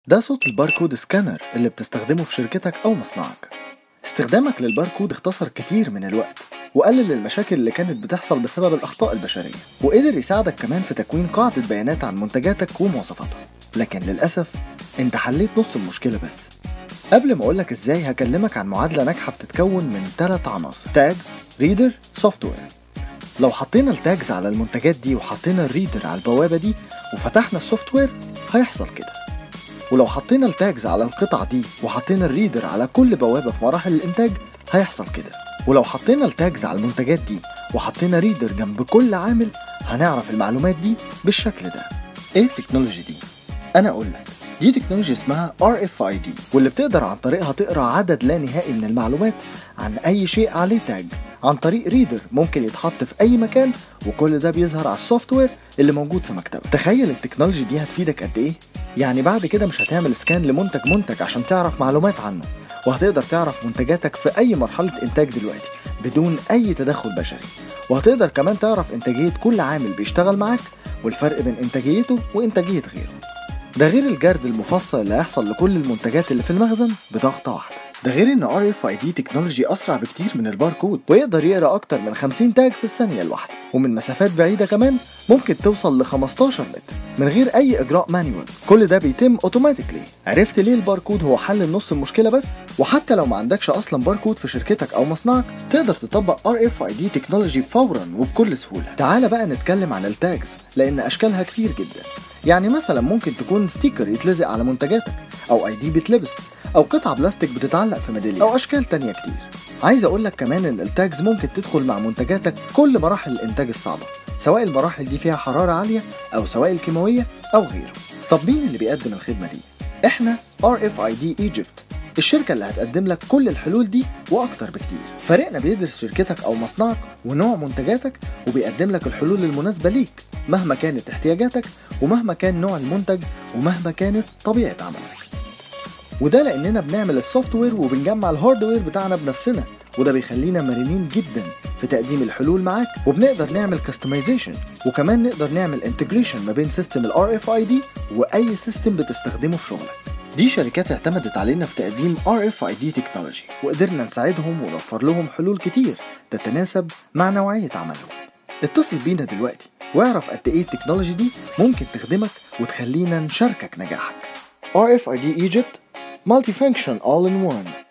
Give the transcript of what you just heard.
ده صوت الباركود سكانر اللي بتستخدمه في شركتك أو مصنعك استخدامك للباركود اختصر كتير من الوقت وقلل المشاكل اللي كانت بتحصل بسبب الأخطاء البشرية وقدر يساعدك كمان في تكوين قاعدة بيانات عن منتجاتك ومواصفاتها لكن للأسف انت حليت نص المشكلة بس قبل ما أقولك ازاي هكلمك عن معادلة ناجحة بتتكون من ثلاث عناصر تاجز ريدر سوفت وير لو حطينا التاجز على المنتجات دي وحطينا الريدر على البوابة دي وفتحنا السوفت وير هيحصل كده ولو حطينا التاجز على القطع دي وحطينا الريدر على كل بوابة في مراحل الإنتاج هيحصل كده ولو حطينا التاجز على المنتجات دي وحطينا ريدر جنب كل عامل هنعرف المعلومات دي بالشكل ده ايه التكنولوجي دي؟ انا اقول لك دي تكنولوجيا اسمها RFID واللي بتقدر عن طريقها تقرا عدد لا نهائي من المعلومات عن اي شيء عليه تاج عن طريق ريدر ممكن يتحط في اي مكان وكل ده بيظهر على السوفت وير اللي موجود في مكتبك تخيل التكنولوجي دي هتفيدك قد ايه يعني بعد كده مش هتعمل سكان لمنتج منتج عشان تعرف معلومات عنه وهتقدر تعرف منتجاتك في اي مرحله انتاج دلوقتي بدون اي تدخل بشري وهتقدر كمان تعرف انتاجيه كل عامل بيشتغل معاك والفرق بين انتاجيته وانتاجيه غيره ده غير الجرد المفصل اللي هيحصل لكل المنتجات اللي في المخزن بضغطة واحدة ده غير ان RFID تكنولوجي اسرع بكتير من الباركود ويقدر يقرا اكتر من 50 تاج في الثانيه الواحده ومن مسافات بعيده كمان ممكن توصل ل 15 متر من غير اي اجراء مانيوال كل ده بيتم اوتوماتيكلي عرفت ليه الباركود هو حل النص المشكله بس وحتى لو ما عندكش اصلا باركود في شركتك او مصنعك تقدر تطبق RFID تكنولوجي فورا وبكل سهوله تعال بقى نتكلم عن التاجز لان اشكالها كتير جدا يعني مثلا ممكن تكون ستيكر يتلزق على منتجاتك او اي دي بيتلبس او قطعه بلاستيك بتتعلق في ميداليه او اشكال تانية كتير عايز اقول لك كمان ان التاجز ممكن تدخل مع منتجاتك كل مراحل الانتاج الصعبه سواء المراحل دي فيها حراره عاليه او سوائل كيماويه او غيره طب مين اللي بيقدم الخدمه دي احنا RFID Egypt الشركة اللي هتقدم لك كل الحلول دي وأكتر بكتير فريقنا بيدرس شركتك أو مصنعك ونوع منتجاتك وبيقدم لك الحلول المناسبة ليك مهما كانت احتياجاتك ومهما كان نوع المنتج ومهما كانت طبيعة عملك وده لأننا بنعمل السوفت وير وبنجمع الهاردوير بتاعنا بنفسنا وده بيخلينا مرنين جدا في تقديم الحلول معاك وبنقدر نعمل كاستمايزيشن وكمان نقدر نعمل انتجريشن ما بين سيستم ال RFID واي سيستم بتستخدمه في شغلك دي شركات اعتمدت علينا في تقديم RFID تكنولوجي وقدرنا نساعدهم ونوفر لهم حلول كتير تتناسب مع نوعية عملهم اتصل بينا دلوقتي واعرف قد ايه التكنولوجي دي ممكن تخدمك وتخلينا نشاركك نجاحك RFID Egypt Multifunction All in One